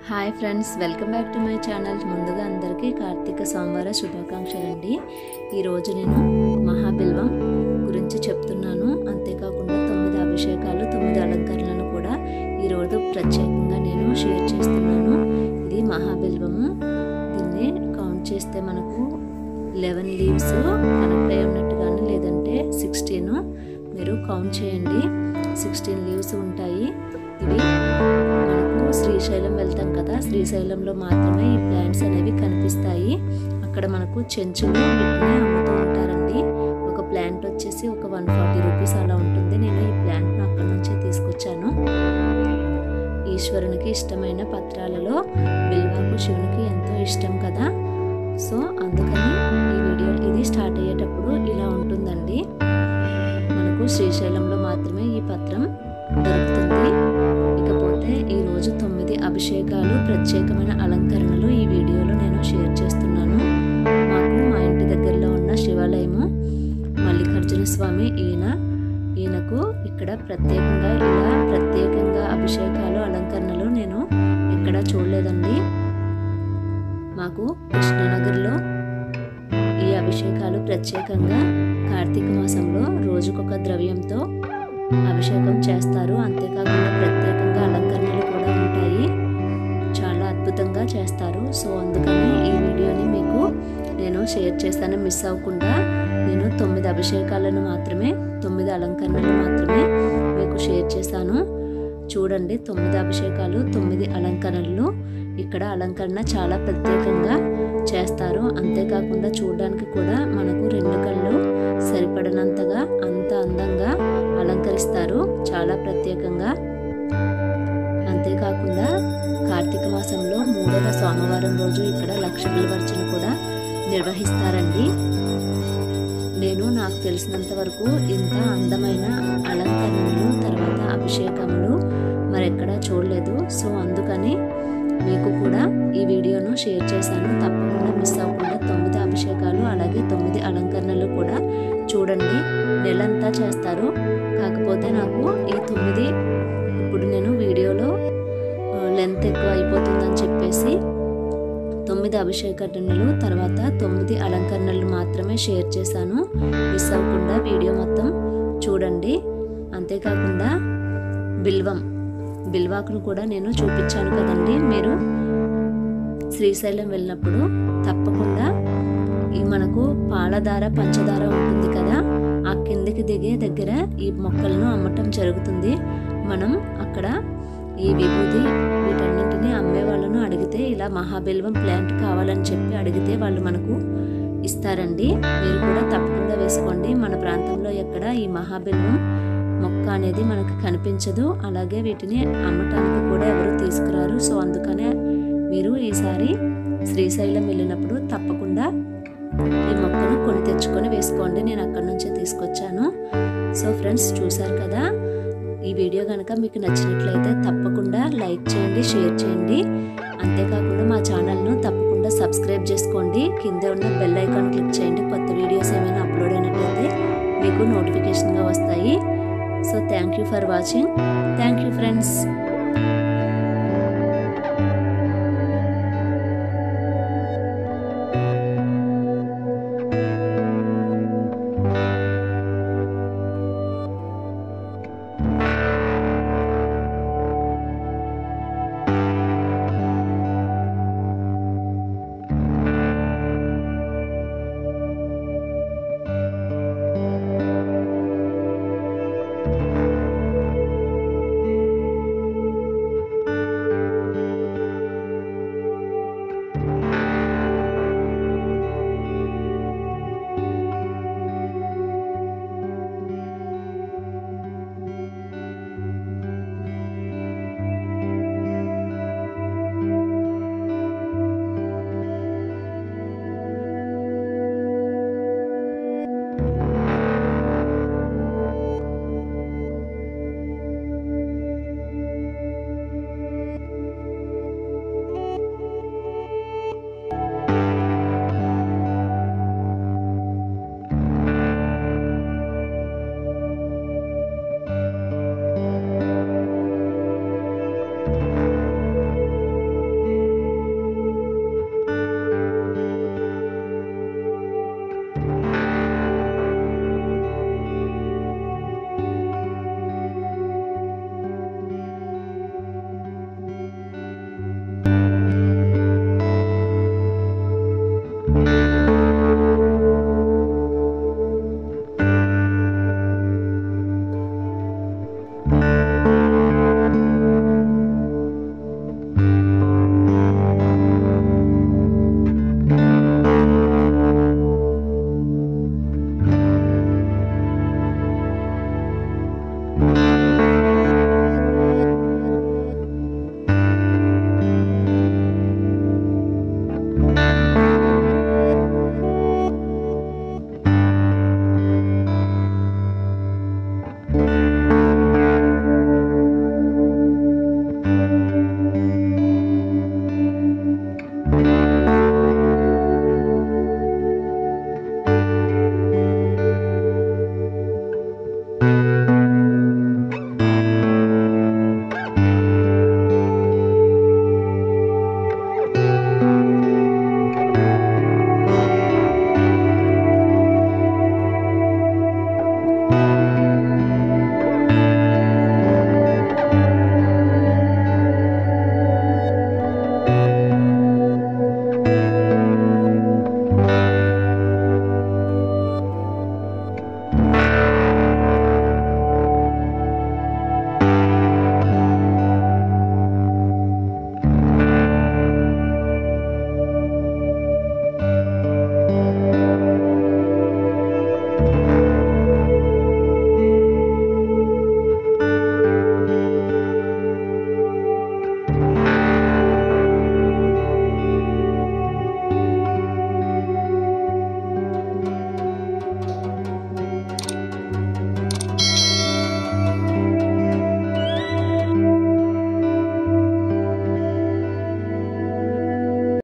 hi friends welcome back to my channel ముందుగా అందరికీ కార్తీక సోమవార శుభాకాంక్షలు అండి ఈరోజు నేను మహాబిల్వం గురించి చెప్తున్నాను అంతేకాకుండా తొమ్మిది అభిషేకాలు తొమ్మిది అలంకరణలను కూడా ఈరోజు ప్రత్యేకంగా నేను షేర్ చేస్తున్నాను ఇది మహాబిల్వము దీన్ని కౌంట్ చేస్తే మనకు లెవెన్ లీవ్స్ కనెక్ట్ అయి ఉన్నట్టు కానీ లేదంటే సిక్స్టీన్ మీరు కౌంట్ చేయండి సిక్స్టీన్ లీవ్స్ ఉంటాయి ఇవి మనకు శ్రీశైలం వెళ్తాం కదా శ్రీశైలంలో మాత్రమే ఈ ప్లాంట్స్ అనేవి కనిపిస్తాయి అక్కడ మనకు చెంచులు వీటిని అమ్ముతూ ఉంటారండి ఒక ప్లాంట్ వచ్చేసి ఒక వన్ ఫార్టీ రూపీస్ అలా ఉంటుంది నేను ఈ ప్లాంట్ను అక్కడ నుంచే తీసుకొచ్చాను ఈశ్వరునికి ఇష్టమైన పత్రాలలో బిల్వాకు శివునికి ఎంతో ఇష్టం కదా సో అందుకని ఈ వీడియో ఇది స్టార్ట్ అయ్యేటప్పుడు ఇలా ఉంటుందండి మనకు శ్రీశైలంలో మాత్రమే ఈ పత్రం దొరుకుతుంది ఇకపోతే ఈరోజు తొమ్మిది అభిషేకాలు ప్రత్యేకమైన అలంకరణలు ఈ వీడియోలో నేను షేర్ చేస్తున్నాను మాకు మా ఇంటి దగ్గరలో ఉన్న శివాలయము మల్లికార్జున స్వామి ఈయన ఈయనకు ఇక్కడ ప్రత్యేకంగా ఇలా ప్రత్యేకంగా అభిషేకాలు అలంకరణలు నేను ఎక్కడా చూడలేదండి మాకు కృష్ణానగర్లో ఈ అభిషేకాలు ప్రత్యేకంగా కార్తీక మాసంలో రోజుకొక ద్రవ్యంతో అభిషేకం చేస్తారు అంతేకాకుండా ప్రత్యేకంగా అలంకరణలు కూడా ఉంటాయి చాలా అద్భుతంగా చేస్తారు సో అందుకని ఈ వీడియోని మీకు నేను షేర్ చేస్తాను మిస్ అవ్వకుండా నేను తొమ్మిది అభిషేకాలను మాత్రమే తొమ్మిది అలంకరణలు మాత్రమే మీకు షేర్ చేశాను చూడండి తొమ్మిది అభిషేకాలు తొమ్మిది అలంకరణలు ఇక్కడ అలంకరణ చాలా ప్రత్యేకంగా చేస్తారు అంతేకాకుండా చూడడానికి కూడా మనకు రెండు కళ్ళు సరిపడినంతగా అంత అందంగా అలంకరిస్తారు చాలా ప్రత్యేకంగా అంతేకాకుండా కార్తీక మాసంలో మూడవ సోమవారం రోజు ఇక్కడ లక్ష బిల్వర్చన కూడా నిర్వహిస్తారండి నేను నాకు తెలిసినంత వరకు ఇంత అందమైన అలంకరణలు తర్వాత అభిషేకములు మరెక్కడా చూడలేదు సో అందుకని మీకు కూడా ఈ వీడియోను షేర్ చేశాను తప్పకుండా మిస్ అవ్వకుండా తొమ్మిది అభిషేకాలు అలాగే తొమ్మిది అలంకరణలు కూడా చూడండి నెలంతా చేస్తారు కాకపోతే నాకు ఈ తొమ్మిది ఇప్పుడు నేను వీడియోలో లెంత్ ఎక్కువ అయిపోతుందని చెప్పేసి తొమ్మిది అభిషేకరణలు తర్వాత తొమ్మిది అలంకరణలు మాత్రమే షేర్ చేశాను మిస్ అవ్వకుండా వీడియో మొత్తం చూడండి అంతేకాకుండా బిల్వం బిల్వాకును కూడా నేను చూపించాను కదండి మీరు శ్రీశైలం వెళ్ళినప్పుడు తప్పకుండా ఈ మనకు పాలధార పంచదార ఉంటుంది కదా ఆ కిందికి దిగే దగ్గర ఈ మొక్కలను అమ్మటం జరుగుతుంది మనం అక్కడ ఈ విభూది వీటన్నింటినీ అమ్మే వాళ్ళను అడిగితే ఇలా మహాబెల్వం ప్లాంట్ కావాలని చెప్పి అడిగితే వాళ్ళు మనకు ఇస్తారండి మీరు కూడా తప్పకుండా వేసుకోండి మన ప్రాంతంలో ఎక్కడ ఈ మహాబెల్వం మొక్క అనేది మనకు కనిపించదు అలాగే వీటిని అమ్మటానికి కూడా ఎవరు తీసుకురారు సో అందుకనే మీరు ఈసారి శ్రీశైలం వెళ్ళినప్పుడు తప్పకుండా ఈ మొక్కను కొని తెచ్చుకొని వేసుకోండి నేను అక్కడ నుంచే తీసుకొచ్చాను సో ఫ్రెండ్స్ చూసారు కదా ఈ వీడియో కనుక మీకు నచ్చినట్లయితే తప్పకుండా లైక్ చేయండి షేర్ చేయండి అంతేకాకుండా మా ఛానల్ను తప్పకుండా సబ్స్క్రైబ్ చేసుకోండి కింద ఉన్న బెల్ ఐకాన్ క్లిక్ చేయండి కొత్త వీడియోస్ ఏమైనా అప్లోడ్ అయినట్లయితే మీకు నోటిఫికేషన్గా వస్తాయి so thank you for watching thank you friends